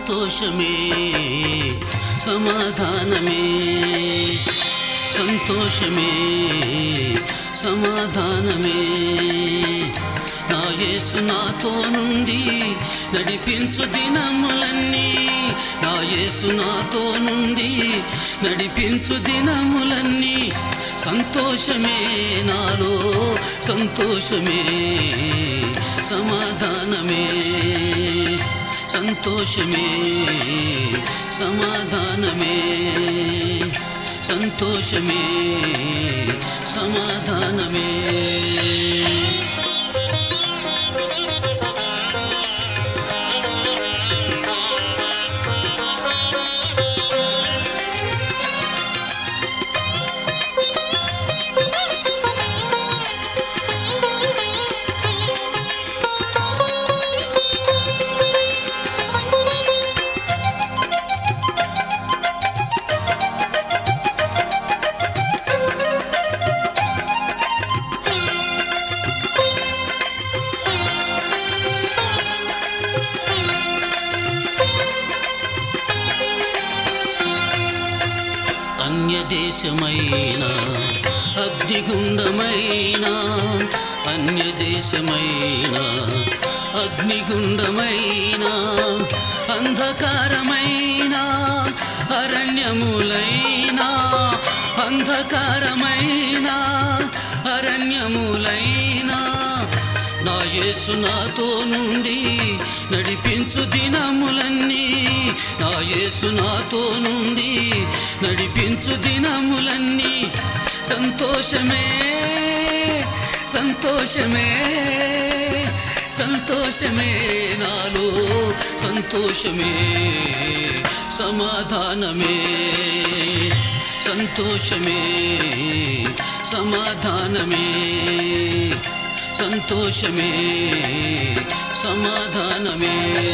సంతోషమే సమాధానమే సంతోషమే సమాధానమే నా యేసు నాతో నుండి నడిపించు దినములన్నీ నా యేసు నాతో నుండి నడిపించు దినములన్నీ సంతోషమే నాలో సంతోషమే సమాధానమే సంతోషమే సమాధానమే సంతోషమే సమాధానమే అన్యదేశమైన అగ్నిగుండమైన అన్యదేశమైన అగ్నిగుండమైన అంధకారమైన అరణ్యములైన అంధకారమైన అరణ్యములైన నా యేసు నాతో నుండి నడిపించు దినములన్నీ నా యేసు నాతో నుండి నడిపించు దినములన్నీ సంతోషమే సంతోషమే సంతోషమే నాలో సంతోషమే సమాధానమే సంతోషమే సమాధానమే సంతోషమే సమాధానమే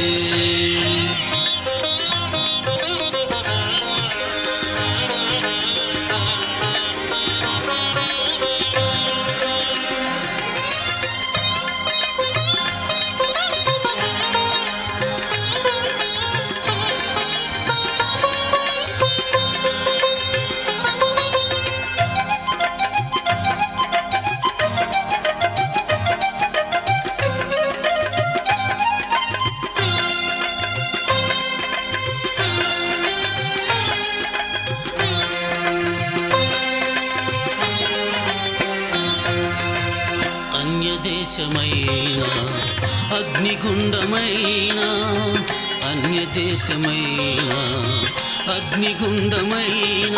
అన్యదేశమైన అగ్నిగుండమైన అన్యదేశమైన అగ్నిగుండమైన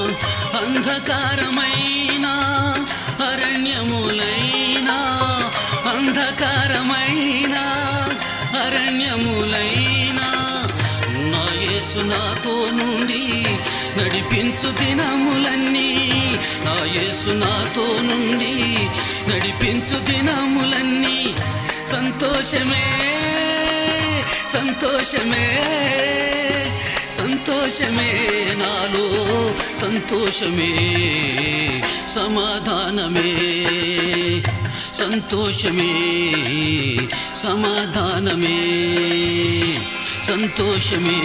అంధకారమైన అరణ్యములైన అంధకారమైన అరణ్యములైన నా యేసు నాతో నుండి నడిపించు దినములన్నీ నా యేసు నాతో నుండి నడిపించు దినములన్నీ సంతోషమే సంతోషమే సంతోషమే నాలో సంతోషమే సమాధానమే సంతోషమే సమాధానమే సంతోషమే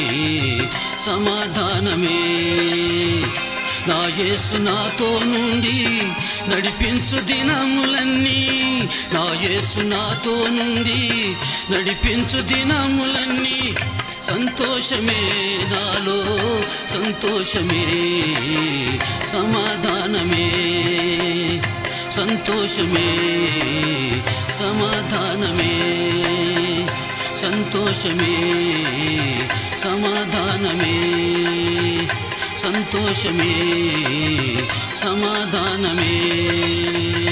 సమాధానమే నా యేసు నాతో నుండి నడిపించు దినములన్నీ నా యేసు నాతో నుండి నడిపించు దినములన్నీ సంతోషమే నాలో సంతోషమే సమాధానమే సంతోషమే సమాధానమే సంతోషమే సమాధానమే సంతోషమే సమాధానమే